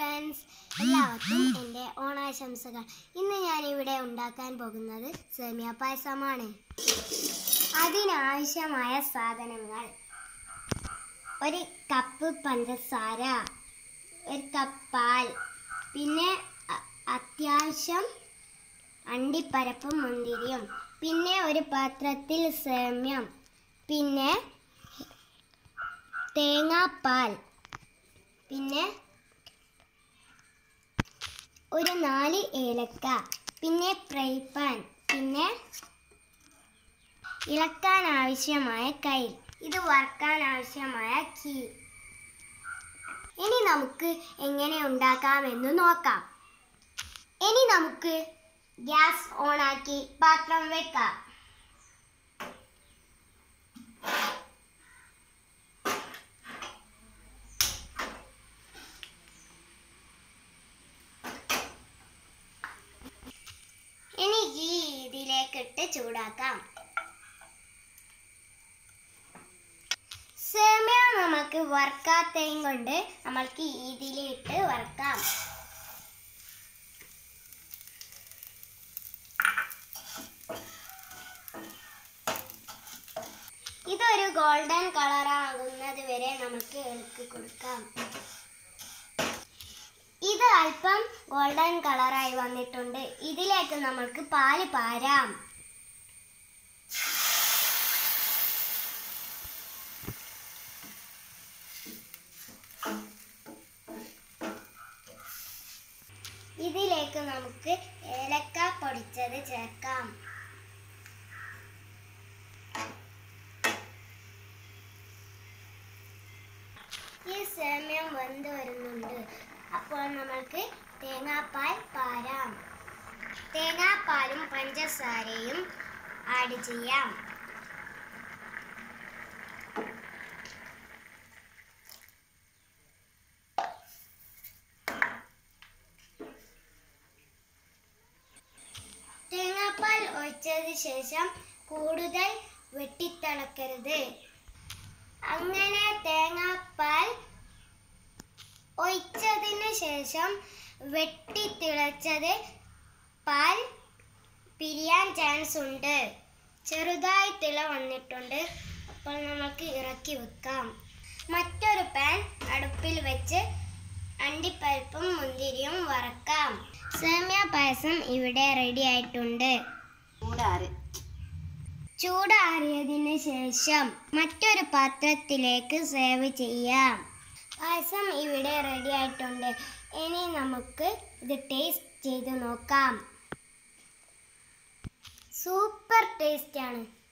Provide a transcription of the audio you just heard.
friends എല്ലാവർക്കും എൻ്റെ ഓണാശംസകൾ ഇന്ന് ഞാൻ ഇവിടെ ഉണ്ടാക്കാൻ പോകുന്നത് സേമിയ പായസമാണ് അതിനാവശ്യമായ സാധനങ്ങൾ ഒരു കപ്പ് പഞ്ചസാര ഒരു കപ്പ് പാൽ പിന്നെ അ- അത്യാവശ്യം അണ്ടിപ്പരപ്പും മുന്തിരിയും പിന്നെ ഒരു പാത്രത്തിൽ സേമ്യം പിന്നെ തേങ്ങാപ്പാൽ പിന്നെ ഒരു നാല് ഏലക്ക പിന്നെ ഫ്രൈ പാൻ പിന്നെ ഇളക്കാൻ ആവശ്യമായ കൈൽ ഇത് വറുക്കാൻ ആവശ്യമായ കീ ഇനി നമുക്ക് എങ്ങനെ ഉണ്ടാക്കാമെന്ന് നോക്കാം ഇനി നമുക്ക് ഗ്യാസ് ഓണാക്കി പാത്രം വെക്കാം ഇനി ഈ ഇതിലേക്കിട്ട് ചൂടാക്കാം സേമിയ നമുക്ക് വറുക്കാത്തയും കൊണ്ട് നമ്മൾക്ക് ഇതിലിട്ട് വറുക്കാം ഇതൊരു ഗോൾഡൻ കളർ ആകുന്നത് വരെ നമുക്ക് ഇളക്കി കൊടുക്കാം ഇത് അല്പം ഗോൾഡൻ കളറായി വന്നിട്ടുണ്ട് ഇതിലേക്ക് നമ്മൾക്ക് പാല് പാരാം ഇതിലേക്ക് നമുക്ക് ഏലക്ക പൊടിച്ചത് ചേർക്കാം ഈ സേമ്യം വെന്ത് വരുന്നുണ്ട് അപ്പോൾ നമ്മൾക്ക് തേങ്ങാപ്പാൽ പാരാം തേങ്ങാപ്പാലും പഞ്ചസാരയും ആഡ് ചെയ്യാം തേങ്ങാപ്പാൽ ഒഴിച്ചതിന് ശേഷം കൂടുതൽ വെട്ടിത്തിളക്കരുത് അങ്ങനെ തേങ്ങാപ്പാൽ ഒഴിച്ചതിന് ശേഷം വെട്ടിത്തിളച്ചത് പാൽ പിരിയാൻ ചാൻസ് ഉണ്ട് ചെറുതായി തിള വന്നിട്ടുണ്ട് അപ്പോൾ നമുക്ക് ഇറക്കി വെക്കാം മറ്റൊരു പാൻ അടുപ്പിൽ വെച്ച് അണ്ടിപ്പരിപ്പും മുന്തിരിയും വറക്കാം സേമിയ പായസം ഇവിടെ റെഡി ആയിട്ടുണ്ട് ചൂടാറ് ചൂടാറിയതിന് ശേഷം മറ്റൊരു പാത്രത്തിലേക്ക് സേവ് ചെയ്യാം പായസം ഇവിടെ റെഡി ആയിട്ടുണ്ട് ഇനി നമുക്ക് ഇത് ടേസ്റ്റ് ചെയ്ത് നോക്കാം സൂപ്പർ ടേസ്റ്റ് ആണ്